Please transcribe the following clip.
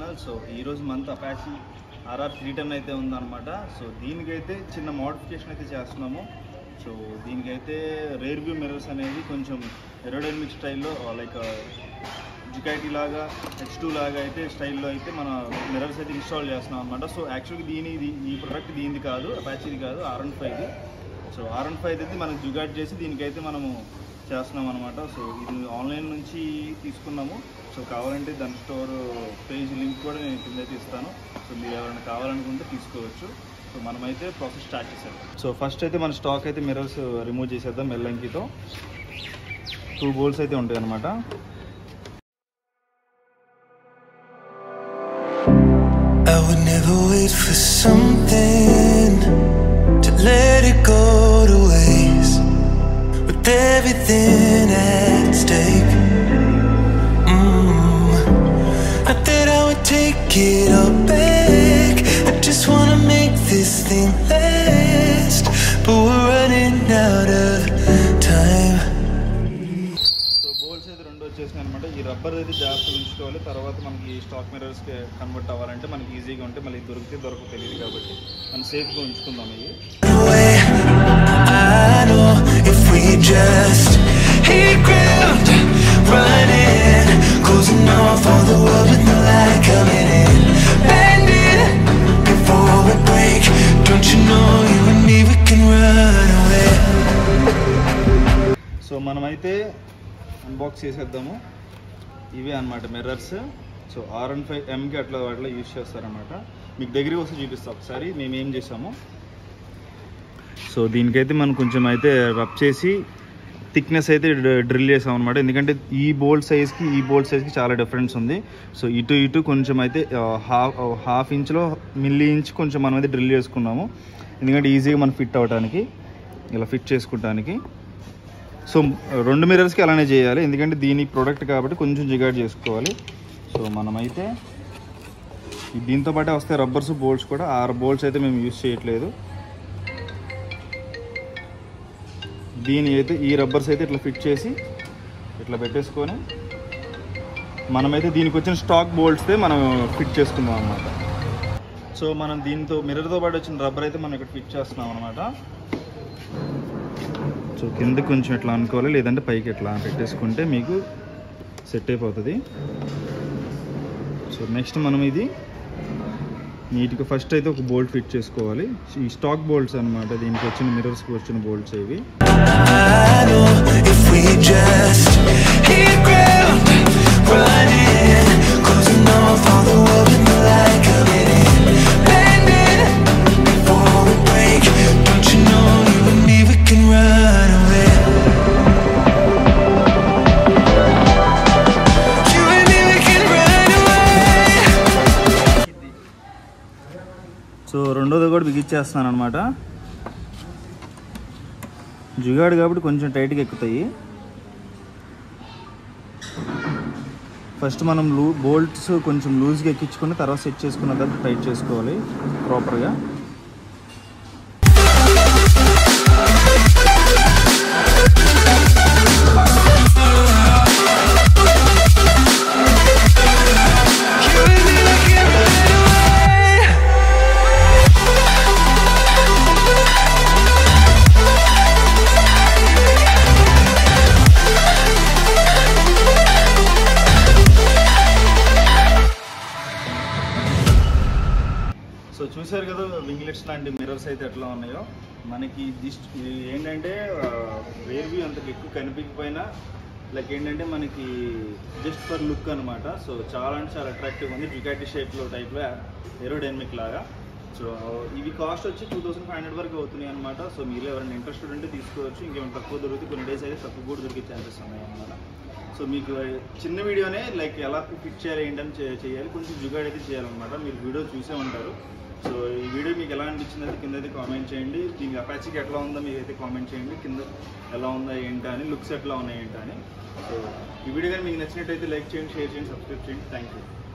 Channel so ఈరోజు month Apache RR three ten అయితే ఉందన్నమాట సో దీనికైతే చిన్న మోడిఫికేషన్ అయితే చేస్తున్నాము సో దీనికైతే రేర్ వ్యూ మిర్రర్స్ అనేది కొంచెం ఎరోడైనమిక్ స్టైల్లో లైక్ జుకాటి లాగా హెచ్ టూ లాగా అయితే స్టైల్లో అయితే మన మిర్రర్స్ అయితే ఇన్స్టాల్ చేస్తున్నాం అనమాట సో యాక్చువల్గా దీని ఇది- ఈ ప్రోడక్ట్ దీనిది కాదు అపాచీది కాదు ఆర్ అండ్ ఫైవ్ది సో ఆర్ అండ్ ఫైవ్ అయితే మనకు జుగాట్ చేసి దీనికైతే మనము చేస్తున్నాం అనమాట సో ఇది ఆన్లైన్ నుంచి తీసుకున్నాము సో కావాలంటే దాని స్టోర్ పేజ్ లింక్ కూడా నేను కింద అయితే ఇస్తాను సో మీరు ఎవరైనా కావాలనుకుంటే తీసుకోవచ్చు సో మనమైతే ప్రాసెస్ స్టార్ట్ చేసేద్దాం సో ఫస్ట్ అయితే మన స్టాక్ అయితే మిర్రర్స్ రిమూవ్ చేసేద్దాం మెల్లంకితో టూ బోల్స్ అయితే ఉంటాయి అనమాట I would never wait for something to let it go to waste. With everything at stake, mm. not that I would take it all back. I just wanna make this thing last, but we're running out of time. So bolts అయితే రెండు వచ్చేసినాయి అనమాట ఈ rubber అయితే జాగ్రత్తగా ఉంచుకోవాలి తర్వాత మనకి స్టాక్ మిర్రర్స్కి కన్వర్ట్ అవ్వాలంటే మనకి ఈజీగా ఉంటే మళ్ళీ దొరికితే దొరక తెలియదు కాబట్టి మనం సేఫ్గా ఉంచుకుందాం ఇవి away. I know if we just hit ground running, closing off all the world with no light coming in, bending before we break. Don't you know you and me we can run away? So మనమైతే unbox చేసేద్దాము ఇవే అన్నమాట mirrors so R and five ఎంకి అట్లా వాటిలో use చేస్తారనమాట మీకు దగ్గరికి వస్తే చూపిస్తాం ఒకసారి మేము ఏం చేసాము సో దీనికైతే మనం కొంచెం అయితే రబ్ చేసి థిక్నెస్ అయితే డ్రిల్ చేసాం అనమాట ఎందుకంటే ఈ బోల్ట్ సైజ్కి ఈ బోల్ట్ సైజ్కి చాలా డిఫరెన్స్ ఉంది సో ఇటు ఇటు కొంచెం అయితే హాఫ్ హాఫ్ ఇంచ్లో మిల్లీ ఇంచ్ కొంచెం మనం అయితే డ్రిల్ చేసుకున్నాము ఎందుకంటే ఈజీగా మనం ఫిట్ అవ్వడానికి ఇలా ఫిట్ చేసుకుంటానికి సో రెండు మిర్రర్స్కి అలానే చేయాలి ఎందుకంటే దీని ప్రోడక్ట్ కాబట్టి కొంచెం జిగాడ్ చేసుకోవాలి సో మనమైతే ఈ దీంతో పాటే వస్తే రబ్బర్స్ బోల్ట్స్ కూడా ఆరు బోల్ట్స్ అయితే మేము యూజ్ చేయట్లేదు దీని అయితే ఈ రబ్బర్స్ అయితే ఇట్లా ఫిట్ చేసి ఇట్లా పెట్టేసుకొని మనమైతే దీనికి వచ్చిన స్టాక్ బోల్ట్స్తే మనం ఫిట్ చేసుకుందాం అనమాట సో మనం దీంతో మిర్రర్తో పాటు వచ్చిన రబ్బర్ అయితే మనం ఇక్కడ ఫిట్ చేస్తున్నాం అనమాట సో కింద కొంచెం ఇట్లా అనుకోవాలి లేదంటే పైకి ఇట్లా పెట్టేసుకుంటే మీకు సెట్ అయిపోతుంది సో నెక్స్ట్ మనం ఇది నీట్గా ఫస్ట్ అయితే ఒక బోల్ట్ ఫిట్ చేసుకోవాలి ఈ స్టాక్ బోల్ట్స్ అన్నమాట దీనికి వచ్చిన మిర్రర్స్కి వచ్చిన బోల్ట్స్ ఇవి I know if we just hit ground running, closing off all the world with no light coming in, bending before we break. Don't you know you and me we can run away? You and me we can run away. So రెండోది కూడా బిగించేస్తున్నాను అనమాట జుగాడు కాబట్టి కొంచెం టైట్గా ఎక్కుతాయి first మనం లూ bolts కొంచెం లూజ్గా ఎక్కించుకొని తర్వాత సెట్ చేసుకున్న తర్వాత టైట్ చేసుకోవాలి ప్రాపర్గా You and me we can run away. So చూసారు కదా వింగ్లెట్స్ లాంటి మిర్రర్స్ అయితే ఎట్లా ఉన్నాయో మనకి దిస్ట్ ఇది ఏంటంటే రేర్ వ్యూ అంత ఎక్కువ కనిపించకపోయినా లైక్ ఏంటంటే మనకి జస్ట్ ఫర్ లుక్ అనమాట సో చాలా అంటే చాలా అట్రాక్టివ్ ఉంది జుకాటి షేప్లో టైప్లో ఏరోడైనమిక్ లాగా సో ఇవి కాస్ట్ వచ్చి టూ థౌసండ్ ఫైవ్ హండ్రెడ్ వరకు అవుతున్నాయి అనమాట సో మీరు ఎవరైనా ఇంట్రెస్టెడ్ ఉంటే తీసుకోవచ్చు ఇంకేమైనా తక్కువ దొరుకుతుంది కొన్ని డేస్ అయితే తక్కువ కూడా దొరికే ఛాన్సెస్ ఉన్నాయి అనమాట సో మీకు చిన్న వీడియోనే లైక్ ఎలా ఫిట్ చేయాలి ఏంటని చే- చేయాలి కొంచెం జుగాడ్ అయితే చేయాలన్నమాట మీరు వీడియో చూసే ఉంటారు సో ఈ వీడియో మీకు ఎలా అనిపించింది అయితే కింద అయితే కామెంట్ చేయండి దీనికి అపాచీకి ఎట్లా ఉందో మీకు అయితే కామెంట్ చేయండి కింద ఎలా ఉందా ఏంటా అని లుక్స్ ఎట్లా ఉన్నాయి ఏంటా అని సో ఈ వీడియో కానీ మీకు నచ్చినట్టయితే లైక్ చేయండి షేర్ చేయండి సబ్స్క్రైబ్ చేయండి థ్యాంక్ యూ